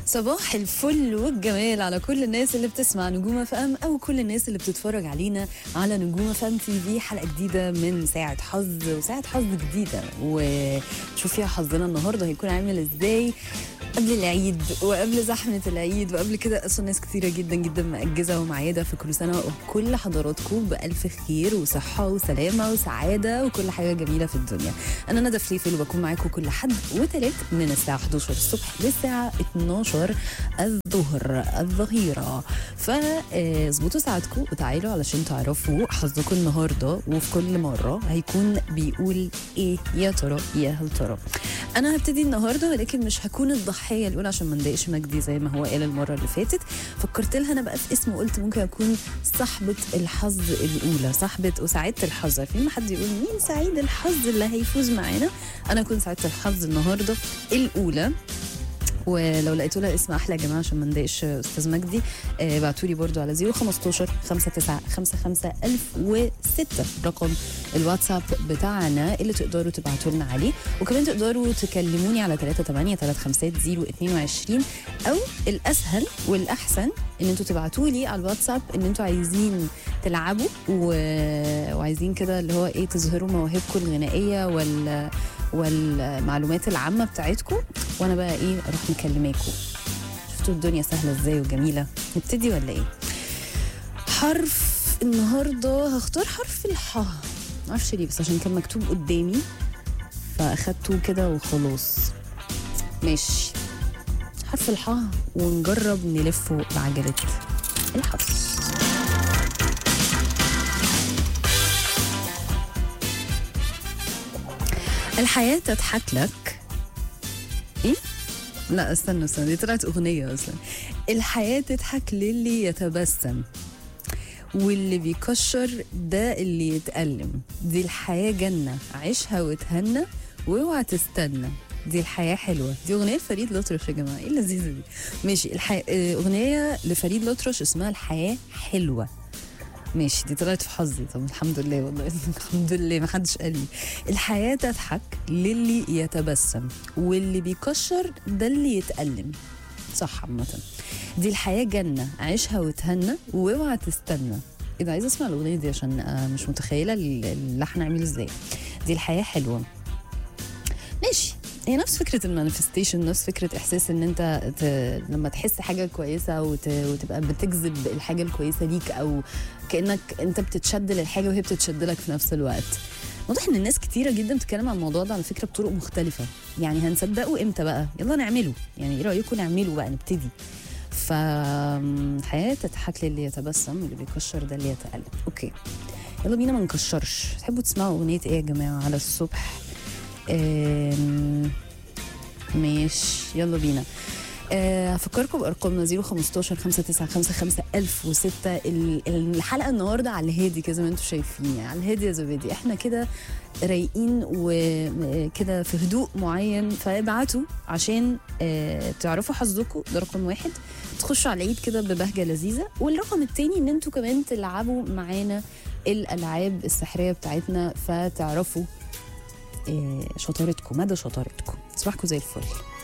صباح الفل والجمال على كل الناس اللي بتسمع نجوم اف ام او كل الناس اللي بتتفرج علينا على نجوم اف ام تي في حلقه جديده من ساعه حظ وساعه حظ جديده وشوف فيها حظنا النهارده هيكون عامل ازاي قبل العيد وقبل زحمه العيد وقبل كده اصلا ناس كتيره جدا جدا مأجزه ومعيده في كل سنه وكل حضراتكم بالف خير وصحه وسلامه وسعاده وكل حاجه جميله في الدنيا انا ندى فليفل وبكون معاكم كل حد وتلات من الساعه 11 الصبح للساعه 12 الظهر الظهيره فاظبطوا ساعتكم وتعالوا علشان تعرفوا حظكم النهارده وفي كل مره هيكون بيقول ايه يا ترى يا هل ترى انا هبتدي النهارده ولكن مش هكون الضحيه الاولى عشان ما نضايقش مجدي زي ما هو قال المره اللي فاتت فكرت لها انا بقى في اسم وقلت ممكن اكون صاحبه الحظ الاولى صاحبه وسعاده الحظ عارفين ما حد يقول مين سعيد الحظ اللي هيفوز معانا انا اكون سعاده الحظ النهارده الاولى ولو لقيتوا لها اسم احلى يا جماعه عشان ما نضايقش استاذ مجدي آه بعتوا لي برده على 015 59 55 1006 رقم الواتساب بتاعنا اللي تقدروا تبعتوا لنا عليه وكمان تقدروا تكلموني على 38 35 022 او الاسهل والاحسن ان انتوا تبعتوا لي على الواتساب ان انتوا عايزين تلعبوا و... وعايزين كده اللي هو ايه تظهروا مواهبكم الغنائيه وال والمعلومات العامه بتاعتكم وانا بقى ايه اروح مكلماكم شفتوا الدنيا سهله ازاي وجميله نبتدي ولا ايه حرف النهارده هختار حرف الحاء معرفش ليه بس عشان كان مكتوب قدامي فاخدته كده وخلاص ماشي حرف الحاء ونجرب نلفه بعجله الحظ الحياة تضحك لك ايه؟ لا استنى استنى دي طلعت اغنية اصلا الحياة تضحك للي يتبسم واللي بيكشر ده اللي يتألم دي الحياة جنة عيشها وتهنى واوعى تستنى دي الحياة حلوة دي أغنية لفريد الأطرش يا جماعة إيه اللذيذة دي ماشي الحي... أغنية لفريد الأطرش اسمها الحياة حلوة ماشي دي طلعت في حظي طب الحمد لله والله الحمد لله ما حدش قال لي الحياة تضحك للي يتبسم واللي بيكشر ده اللي يتألم صح عامة دي الحياة جنة عيشها وتهنى واوعى تستنى ايه ده عايزه اسمع الاغنيه دي عشان آه مش متخيله اللحن عامل ازاي دي الحياه حلوه ماشي هي نفس فكره المانيفستيشن نفس فكره احساس ان انت ت... لما تحس حاجه كويسه وت... وتبقى بتجذب الحاجه الكويسه ليك او كانك انت بتتشد للحاجه وهي بتتشد لك في نفس الوقت واضح ان الناس كتيره جدا بتتكلم عن الموضوع ده على فكره بطرق مختلفه يعني هنصدقه امتى بقى يلا نعمله يعني ايه رايكم نعمله بقى نبتدي فالحياة تضحك للي يتبسم واللي بيكشر ده اللي يتألم اوكي يلا بينا ما نكشرش تحبوا تسمعوا اغنية ايه يا جماعة على الصبح ماشي يلا بينا هفكركم بارقامنا 015 5955 1006 الحلقه النهارده على الهادي كده زي ما انتم شايفين يعني على الهادي يا زبادي احنا كده رايقين وكده في هدوء معين فابعتوا عشان تعرفوا حظكم ده رقم واحد تخشوا على العيد كده ببهجه لذيذه والرقم الثاني ان انتوا كمان تلعبوا معانا الالعاب السحريه بتاعتنا فتعرفوا شطارتكم مدى شطارتكم صباحكم زي الفل